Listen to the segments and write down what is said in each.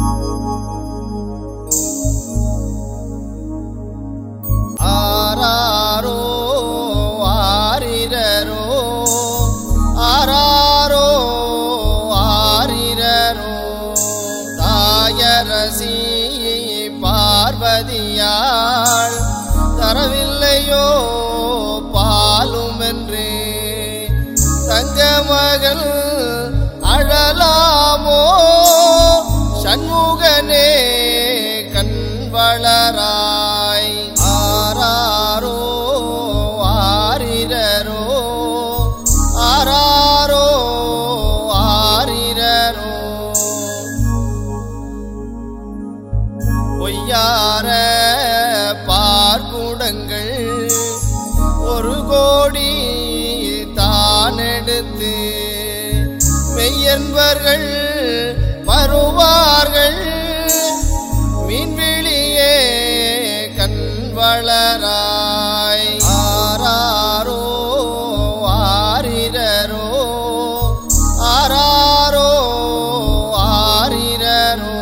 ஆராரோ ஆரிரரோ ஆராரோ ஆரிரரோ தாயரசி பார்வதியாள் தரவில்லையோ பாலும் என்றே தங்க மகள் அழலாமோ சண்முகனே கண் வளராய் ஆராரோ ஆரிரரோ ஆராரோ ஆரிரரோ பொய்யார பார்க்குடங்கள் ஒரு கோடி தான் எடுத்து மெய்யன்பர்கள் வருவார்கள் மீன்விழியே கண் வளராய் ஆராரோ ஆரிரரோ ஆராரோ ஆரிரரோ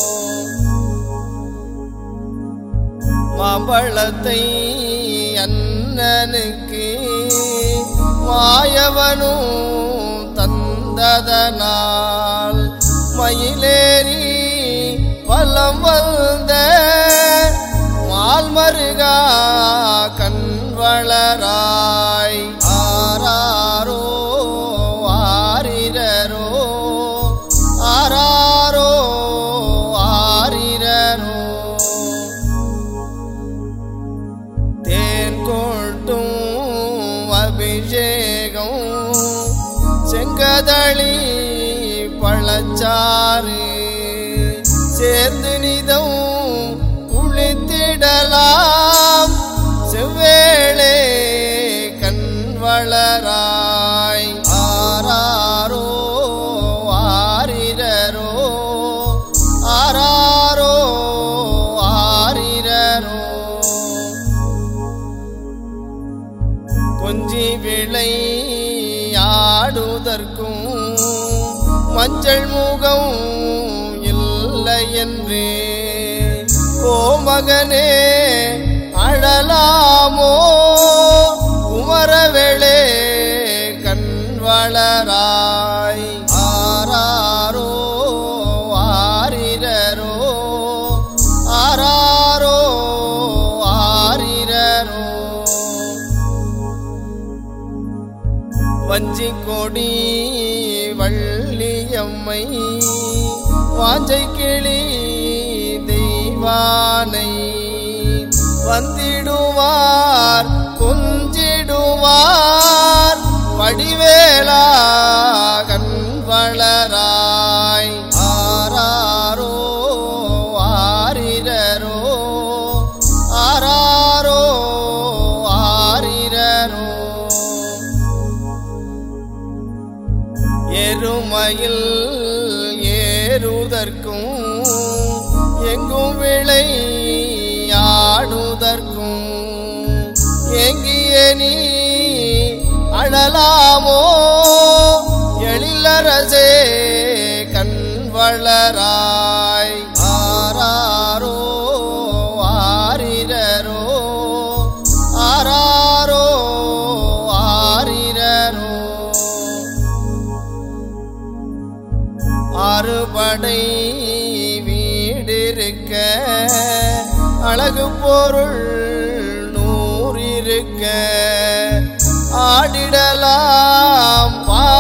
மாம்பழத்தை அண்ணனுக்கு மாயவனும் தந்ததனால் மயிலேறி பலம் வந்த மால்மருகா கண் வளராய் ஆராரோ ஆரிரரோ ஆராரோ ஆரிரரோ தேன் கொட்டும் அபிஷேகம் செங்கதளி பழச்சாறு சேர்ந்து நிதம் குளித்திடலாம் செவ்வேளே கண் வளராய் ஆராரோ ஆரிரரோ ஆராரோ ஆரிரரோ கொஞ்சி விளை ஆடுதற்கும் மஞ்சள் முகம் இல்லை என்று கோமகனே அழலாமோ குமரவேளே கண் வளராய் ஆராரோ ஆரிரரோ ஆராரோ ஆரிரரோ வஞ்சி கொடி வள்ளியம்மை வாஞ்சை கிளி தெய்வானை வந்திடுவார் கொஞ்சிடுவார் வடிவேலா கண் வளராய் ஆராரோ ஆரிரரோ ஆராரோ ஆரிரரோ எருமையில் ஏறுதற்கும் எங்கும் விளை ஆடுதற்கும் எங்கிய நீ அழலாமோ எழிலரசே கண் வளராய் ஆராரோ ஆரிரரோ ஆராரோ ஆரிரரோ அறுபடை வீடிருக்க அழகு பொருள் நூறிருக்க ஆடிடலாம் பா